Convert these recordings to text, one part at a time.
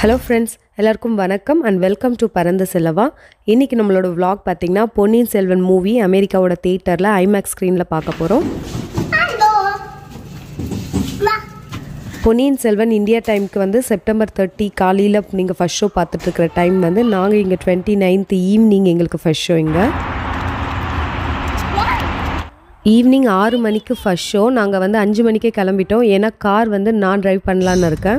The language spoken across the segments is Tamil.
ஹலோ ஃப்ரெண்ட்ஸ் எல்லாருக்கும் வணக்கம் அண்ட் வெல்கம் டு பரந்த செல்லவா இன்றைக்கி நம்மளோட vlog பார்த்திங்கன்னா பொன்னியின் செல்வன் மூவி அமெரிக்காவோட தேட்டரில் ஐமேக்ஸ் ஸ்க்ரீனில் பார்க்க போகிறோம் பொன்னியின் செல்வன் இந்தியா டைமுக்கு வந்து செப்டம்பர் தேர்ட்டி காலையில் நீங்கள் ஃபஸ்ட் ஷோ பார்த்துட்ருக்கிற டைம் வந்து நாங்கள் இங்கே டுவெண்ட்டி நைன்த் ஈவினிங் எங்களுக்கு ஃபஸ்ட் ஷோ இங்கே ஈவினிங் ஆறு மணிக்கு ஃபஸ்ட் ஷோ நாங்கள் வந்து அஞ்சு மணிக்கே கிளம்பிட்டோம் ஏன்னா கார் வந்து நான் டிரைவ் பண்ணலான்னு இருக்கேன்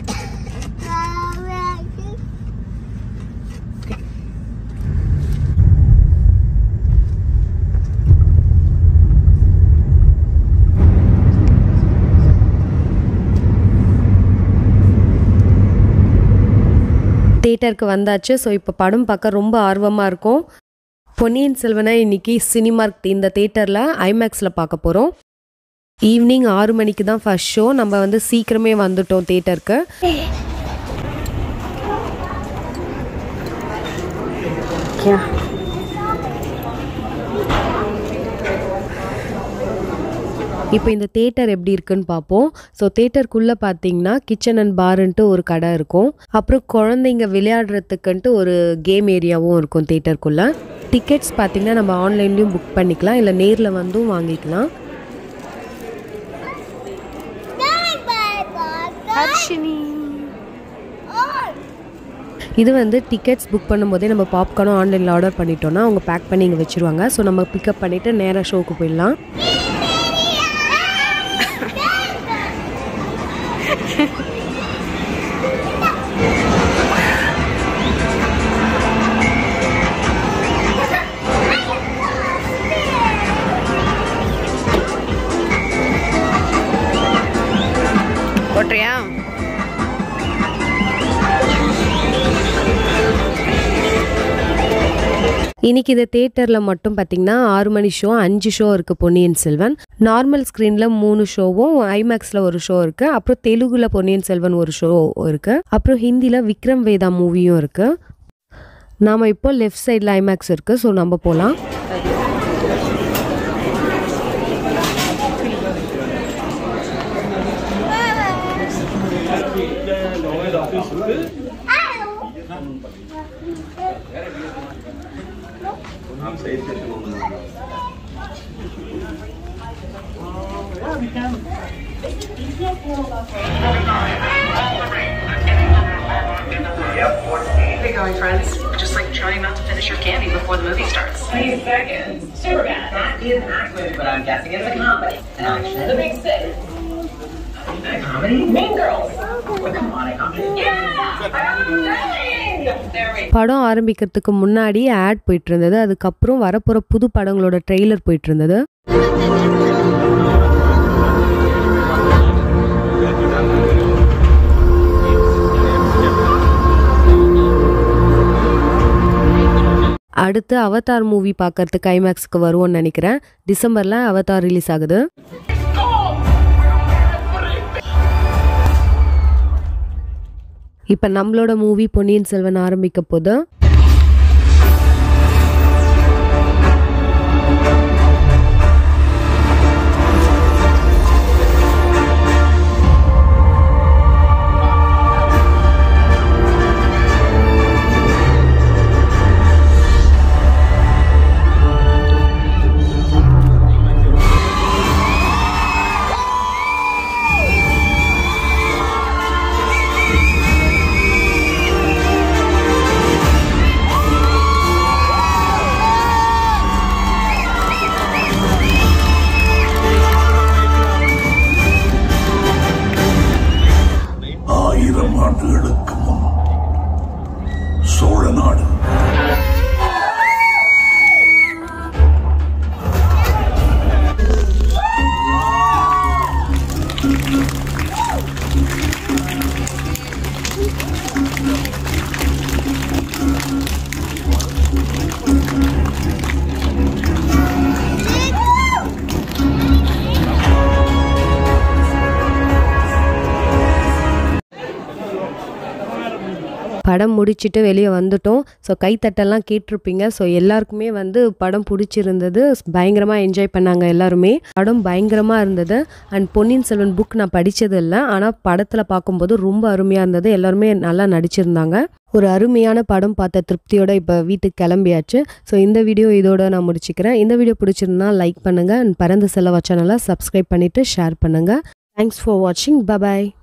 தேட்டருக்கு வந்தாச்சு ஸோ இப்போ படம் பார்க்க ரொம்ப ஆர்வமாக இருக்கும் பொன்னியின் செல்வனை இன்னைக்கு சினிமார்க் இந்த தேட்டரில் ஐமேக்ஸில் பார்க்க போகிறோம் ஈவினிங் ஆறு மணிக்கு தான் ஃபர்ஸ்ட் ஷோ நம்ம வந்து சீக்கிரமே வந்துட்டோம் தேட்டருக்கு இப்போ இந்த தேட்டர் எப்படி இருக்குன்னு பார்ப்போம் ஸோ தேட்டருக்குள்ளே பார்த்தீங்கன்னா கிச்சன் அண்ட் பார்ன்ட்டு ஒரு கடை இருக்கும் அப்புறம் குழந்தைங்க விளையாடுறதுக்குன்ட்டு ஒரு கேம் ஏரியாவும் இருக்கும் தேட்டருக்குள்ளே டிக்கெட்ஸ் பார்த்தீங்கன்னா நம்ம ஆன்லைன்லேயும் புக் பண்ணிக்கலாம் இல்லை நேரில் வந்தும் வாங்கிக்கலாம் இது வந்து டிக்கெட்ஸ் புக் பண்ணும்போதே நம்ம பாப்கார்னும் ஆன்லைனில் ஆர்டர் பண்ணிட்டோம்னா அவங்க பேக் பண்ணி இங்கே வச்சுருவாங்க ஸோ நம்ம பிக்கப் பண்ணிவிட்டு நேராக ஷோக்கு போயிடலாம் போட்டுறியா இன்னைக்கு இந்த தேட்டரில் மட்டும் பார்த்தீங்கன்னா ஆறு மணி ஷோ அஞ்சு ஷோ இருக்குது பொன்னியின் செல்வன் நார்மல் ஸ்க்ரீனில் மூணு ஷோவும் ஐமேக்ஸில் ஒரு ஷோ இருக்குது அப்புறம் தெலுங்குல பொன்னியின் செல்வன் ஒரு ஷோ இருக்குது அப்புறம் ஹிந்தியில் விக்ரம் வேதா மூவியும் இருக்குது நாம் இப்போ லெஃப்ட் சைடில் ஐமேக்ஸ் இருக்குது ஸோ நம்ம போகலாம் How you going, friends? Just like trying not to finish your candy before the movie starts. 20 seconds. Super bad. That is accurate, but I'm guessing it's a comedy. An action. The big six. A comedy? Mean girls. Oh, come on, a comedy. Yeah! Dang! There we படம் ஆரம்பிக்கிறதுக்கு முன்னாடி ஆட் போயிட்டு இருந்தது அதுக்கப்புறம் வரப்போகிற புது படங்களோட ட்ரெய்லர் போயிட்டு இருந்தது அடுத்து அவதார் மூவி பார்க்கறதுக்கு ஐமேக்ஸ்க்கு வருவோம்னு நினைக்கிறேன் டிசம்பரில் அவதார் ரிலீஸ் ஆகுது இப்போ நம்மளோட மூவி பொன்னியின் செல்வன் ஆரம்பிக்க போது படம் முடிச்சிட்டு வெளியே வந்துட்டோம் ஸோ கைத்தட்டெல்லாம் கேட்டிருப்பீங்க ஸோ எல்லாருக்குமே வந்து படம் பிடிச்சிருந்தது பயங்கரமாக என்ஜாய் பண்ணாங்க எல்லாருமே படம் பயங்கரமாக இருந்தது அண்ட் பொன்னியின் செல்வன் புக் நான் படித்தது இல்லை ஆனால் படத்தில் பார்க்கும்போது ரொம்ப அருமையாக இருந்தது எல்லாருமே நல்லா நடிச்சிருந்தாங்க ஒரு அருமையான படம் பார்த்த திருப்தியோட இப்போ வீட்டுக்கு கிளம்பியாச்சு ஸோ இந்த வீடியோ இதோட நான் முடிச்சுக்கிறேன் இந்த வீடியோ பிடிச்சிருந்தா லைக் பண்ணுங்கள் அண்ட் பறந்து செலவா சேனலை சப்ஸ்கிரைப் பண்ணிவிட்டு ஷேர் பண்ணுங்கள் தேங்க்ஸ் ஃபார் வாட்சிங் பபாய்